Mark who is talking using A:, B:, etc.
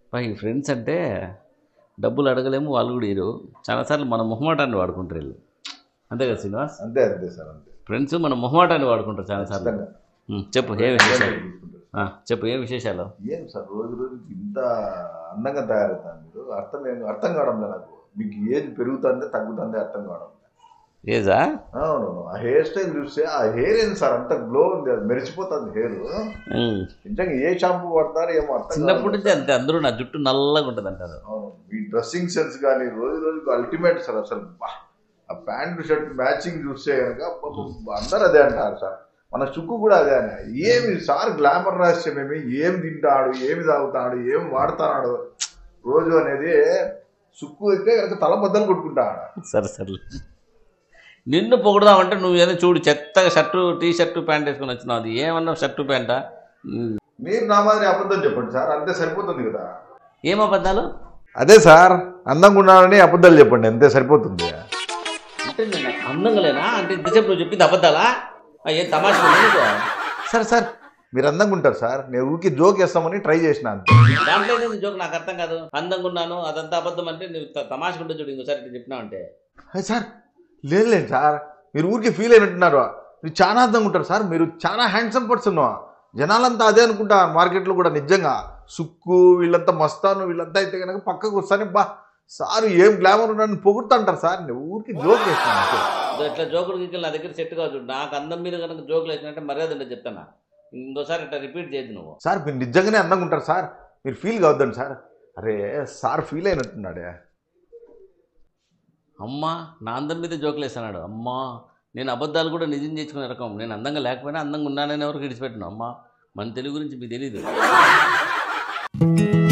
A: పై friends అంటే డబ్బులు అడగలేము వాళ్ళు కూడా ఇరు చాలాసార్లు మన మొహమాటాన్ని వాడుకుంటారు వీళ్ళు అంతే కదా శ్రీనివాస్
B: అంతే అంతే సార్ అంతే
A: ఫ్రెండ్స్ మన మొహమాటాన్ని వాడుకుంటారు చాలాసార్లు
B: ఖచ్చితంగా.
A: ఉం, చెప్పు ఏ విశేషాలు
B: చూసుకుంటారు.
A: ఆ, చెప్పు ఏ విశేషాలు
B: ఏం సార్ రోజు రోజుకి ఇంత అందంగా తయారవుతాను మీరు అర్థం ఏం అర్థం కావడం లేదు నాకు మీకు ఏజ్ పెరుగుతుందే తగ్గుతుందే అర్థం కావడం లేదు.
A: ఏజా
B: అవును ఆ హెయిర్ స్టైల్ చూస్తే ఆ హెయిర్ ఏంది సార్ అంత గ్లో ఉంది అది మెరిసిపోతుంది హెయిర్
A: ఉం.
B: నిజంగా ఏ షాంపూ వాడతారో ఏమో అర్థం
A: చిన్నప్పటి
B: కావడం
A: నుంచి అంతే అందరూ నా జుట్టు నల్లగా ఉంటుంది అంటారు
B: అవును మీ డ్రెస్సింగ్ సెన్స్ కానీ రోజు రోజుకు అల్టిమేట్ సార్ అసలు బా. ఆ ప్యాంట్ షర్ట్ మ్యాచింగ్ చూస్తే కనుక అందరు అదే అంటారు సార్ మన చుక్కు కూడా అదే అనే ఏమి సార్ గ్లామర్ రహస్యమేమి ఏం తింటాడు ఏమి తాగుతాడు ఏం వాడుతున్నాడు రోజు అనేది సుక్కు అయితే కనుక తల బద్దలు కొట్టుకుంటాడు
A: సరే సరే నిన్ను పొగుడదామంటే నువ్వు ఏదో చూడు చెత్తగా షర్టు టీ షర్టు ప్యాంట్ వేసుకొని వచ్చినావు అది ఏమన్నావు షర్టు ప్యాంటా ఉం.
B: మీరు నా మాదిరి అబద్ధం చెప్పండి సార్ అంతే సరిపోతుంది కదా
A: ఏం అబద్ధాలు
B: అదే సార్ అందంగా ఉన్నానని అబద్ధాలు చెప్పండి అంతే సరిపోతుంది
A: అంటే నేను అందంగా లేనా అంటే ఇంతసేపు నువ్వు చెప్పింది అబద్ధాలా ఆ, ఏం తమాషా ఉందా నీకు?
B: సార్ సార్ మీరు అందంగా ఉంటారు సార్ నేను ఊరికి జోక్ వేస్తామని ట్రై చేసిన అంతే
A: దాంట్లో ఏదైంది జోక్ నాకు అర్థం కాదు అందంగా ఉన్నాను అదంతా అబద్ధం అంటే నువ్వు త- తమాషా ఉంటుంది చూడు ఇంకోసారి ఇట్లా చెప్పినావు అంటే
B: అయ్య సార్ లేదు లేదు సార్ మీరు ఊరికి ఫీల్ అయినట్టున్నారు మీరు చాలా అందంగా ఉంటారు సార్ మీరు చాలా హ్యాండ్సమ్ పర్సన్ జనాలంతా అదే అనుకుంటారు మార్కెట్లో కూడా నిజంగా సుక్కు వీళ్ళంతా మస్తాను వీళ్ళంతా అయితే కనుక పక్కకు వస్తానే బా సార్ ఏం గ్లామర్ ఉన్నాడని పొగుడుతుంటారు సార్ నేను ఊరికి జోక్ వేస్తాను అంతే.
A: ఇదో ఇట్లా జోకులు గిక్కులు నా దగ్గర సెట్ కావచ్చు నాకు అందం మీద కనుక జోకులు వేసినట్టే మర్యాద ఉండదు చెప్తాను ఇంకోసారి ఇట్లా రిపీట్ చేయదు నువ్వు
B: సార్ మీరు నిజంగానే అందంగా ఉంటారు సార్ మీరు ఫీల్ కావద్దండి సార్ అరే సార్ ఫీల్ అయినట్టున్నాడే
A: అమ్మా నా అందం మీద జోకులు వేస్తున్నాడు అమ్మా నేను అబద్ధాలు కూడా నిజం చేసుకునే రకం నేను అందంగా లేకపోయినా అందంగా ఉన్నానని ఎవరికి విడిచిపెట్టాను అమ్మా మన తెలుగు గురించి మీకు తెలీదు